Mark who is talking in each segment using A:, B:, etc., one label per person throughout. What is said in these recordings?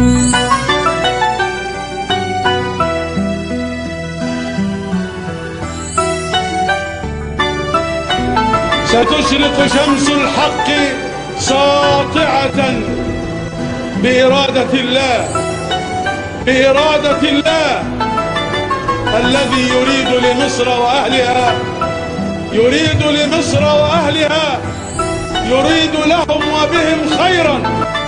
A: ستشرق شمس الحق ساطعة بإرادة الله بإرادة الله الذي يريد لمصر وأهلها يريد لمصر وأهلها يريد لهم وبهم خيرا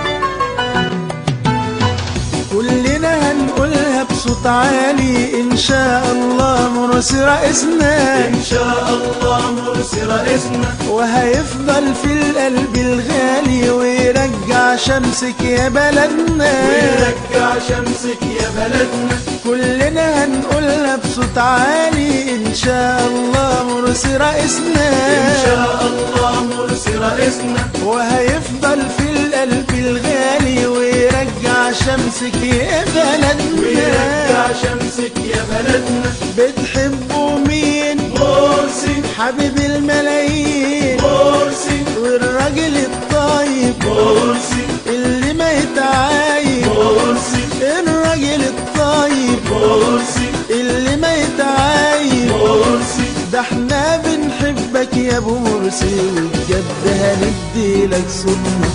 B: كلنا هنقولها بصوت عالي إن شاء الله مرسي رئيسنا
C: إن شاء الله مرسي رئيسنا
B: وهيفضل في القلب الغالي ويرجع شمسك يا بلدنا
C: ويرجع شمسك يا بلدنا
B: كلنا هنقولها بصوت عالي إن شاء الله مرسي رئيسنا
C: إن شاء الله مرسي رئيسنا
B: وهيفضل في القلب الغالي ويرجع شمسك يا بلدنا
C: ويرجع شمسك يا بلدنا
B: بتحبوا مين
C: مرسي
B: حبيب الملايين
C: مرسي
B: والراجل الطيب
C: مرسي
B: اللي ما يتعايب
C: مرسي
B: الراجل الطيب
C: مرسي
B: اللي ما يتعايب
C: مرسي
B: ده احنا بنحبك يا ابو مرسي وبجد هندي لك صوتنا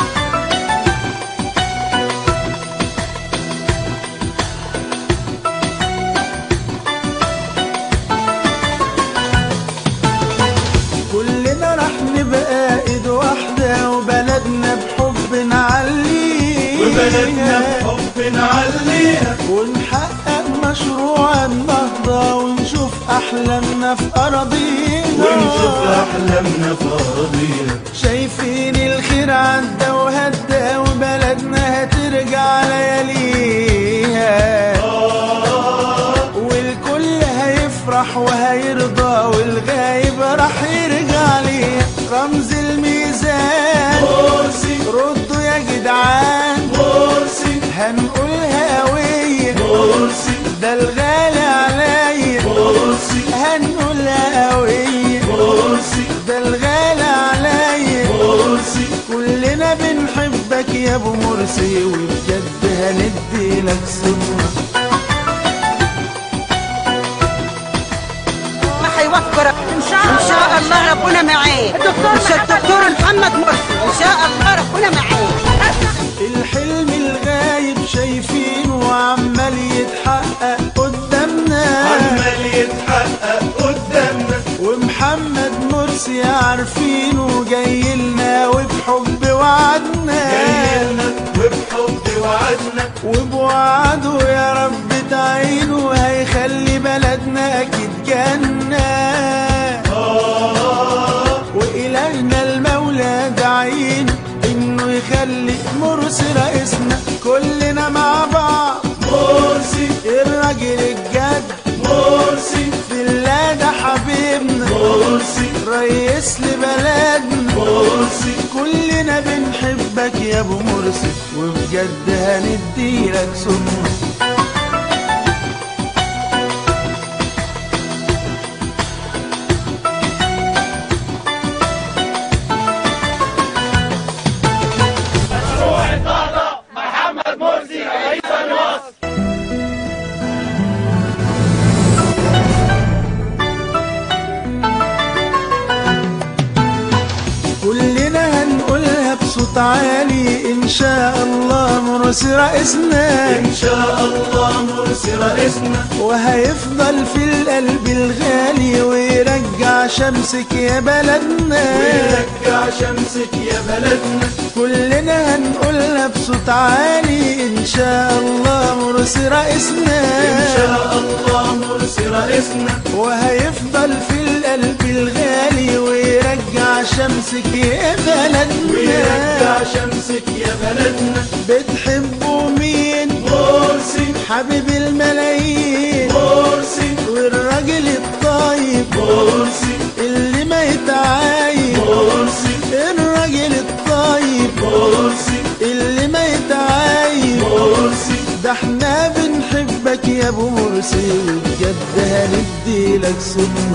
B: كلنا راح نبقى ايد واحدة وبلدنا بحب نعليها
C: وبلدنا بحب نعليها
B: ونحقق مشروع النهضة ونشوف أحلامنا في أراضينا
C: ونشوف أحلامنا في أراضينا
B: شايفين الخير عدى وهدى وبلدنا هترجع لياليها والكل هيفرح وهيرضى والغايب راح يرجع ليها رمز الميزان
C: مرسي
B: ردوا يا جدعان
C: مرسي
B: هنقولها قوية
C: مرسي
B: ده الغالي عليا
C: مرسي
B: هنقولها قوية
C: مرسي
B: ده الغالي عليا
C: مرسي
B: كلنا بنحبك يا ابو مرسي وبجد هندي لك صوتنا
D: ما هيوفقك ان شاء الله ان شاء الله ربنا معاه مش الدكتور محمد مرسي ان شاء الله ربنا معاه
B: الحلم الغايب شايفينه وعمال يتحقق قدامنا
C: عمال يتحقق قدامنا
B: ومحمد مرسي عارفينه جاي لنا وبحب وعدنا
C: جايلنا وبحب وعدنا
B: وبوعده يا رب تعينه هيخلي بلدنا اكيد جنة وإلهنا المولى داعين انه يخلي مرسي رئيسنا كلنا مع بعض
C: مرسي
B: الراجل الجد
C: مرسي
B: في الله ده حبيبنا
C: مرسي
B: رئيس لبلدنا
C: مرسي
B: كلنا بنحبك يا ابو مرسي وبجد هنديلك صوتنا كلنا هنقولها بصوت عالي ان شاء الله مرسي رئيسنا
C: إن شاء الله مرسي رئيسنا
B: وهيفضل في القلب الغالي ويرجع شمسك يا بلدنا
C: ويرجع شمسك يا بلدنا
B: كلنا هنقولها بصوت عالي ان شاء الله مرسي رئيسنا
C: إن شاء الله مرسي رئيسنا
B: وهيفضل في القلب الغالي ويرجع شمسك يا بلدنا
C: ويرجع شمسك يا بلدنا
B: بتحبوا مين
C: مرسي
B: حبيب الملايين
C: مرسي
B: والراجل الطيب
C: مرسي
B: اللي ما يتعايب
C: مرسي
B: الراجل الطيب
C: مرسي
B: اللي ما يتعايب
C: مرسي
B: ده احنا بنحبك يا ابو مرسي وبجد هندي لك صوتنا